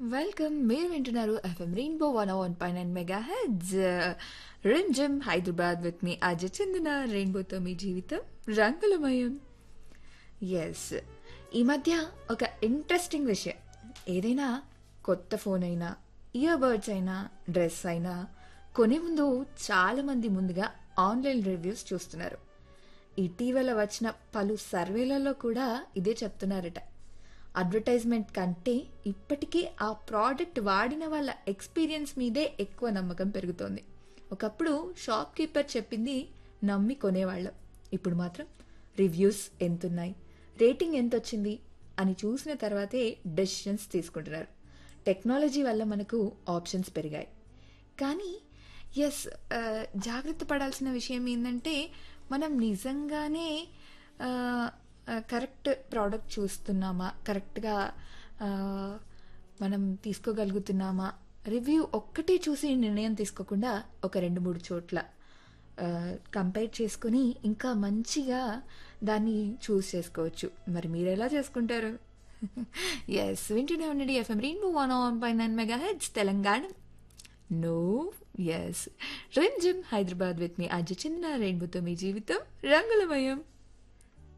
welcome మీరు వింటున్నారు FM rainbow one one పై nine mega heads Rimjhim Hyderabad with మీ అజయ్ చందన రెయిన్బోతో మీ జీవితం రంగులమయం ఎస్ ఈ మధ్య ఒక ఇంట్రెస్టింగ్ విషయం ఏదైనా కొత్త ఫోన్ అయినా ఇయర్ బడ్స్ అయినా డ్రెస్ అయినా కొనే ముందు చాలామంది ముందుగా ఆన్లైన్ రివ్యూస్ చూస్తున్నారు ఇటీవల వచ్చిన పలు సర్వేలలో కూడా ఇదే చెప్తున్నారట అడ్వర్టైజ్మెంట్ కంటే ఇప్పటికీ ఆ ప్రోడక్ట్ వాడిన వాళ్ళ ఎక్స్పీరియన్స్ మీదే ఎక్కువ నమ్మకం పెరుగుతోంది ఒకప్పుడు షాప్ కీపర్ చెప్పింది నమ్మి కొనేవాళ్ళం ఇప్పుడు మాత్రం రివ్యూస్ ఎంతున్నాయి రేటింగ్ ఎంత వచ్చింది అని చూసిన తర్వాతే డెసిషన్స్ తీసుకుంటున్నారు టెక్నాలజీ వల్ల మనకు ఆప్షన్స్ పెరిగాయి కానీ ఎస్ జాగ్రత్త పడాల్సిన విషయం ఏంటంటే మనం నిజంగానే కరెక్ట్ ప్రోడక్ట్ చూస్తున్నామా కరెక్ట్గా మనం తీసుకోగలుగుతున్నామా రివ్యూ ఒక్కటే చూసి నిర్ణయం తీసుకోకుండా ఒక రెండు మూడు చోట్ల కంపేర్ చేసుకుని ఇంకా మంచిగా దాన్ని చూస్ చేసుకోవచ్చు మరి మీరు ఎలా చేసుకుంటారు ఎస్ వింటూనే ఉండండి ఎఫ్ఎం రెయిన్బో వన్ వన్ పై నైన్ మెగా హెడ్స్ తెలంగాణ నో ఎస్ రిమ్ జిమ్ హైదరాబాద్ విత్ మీ అజ చిన్న రెయిన్బోతో మీ జీవితం రంగులమయం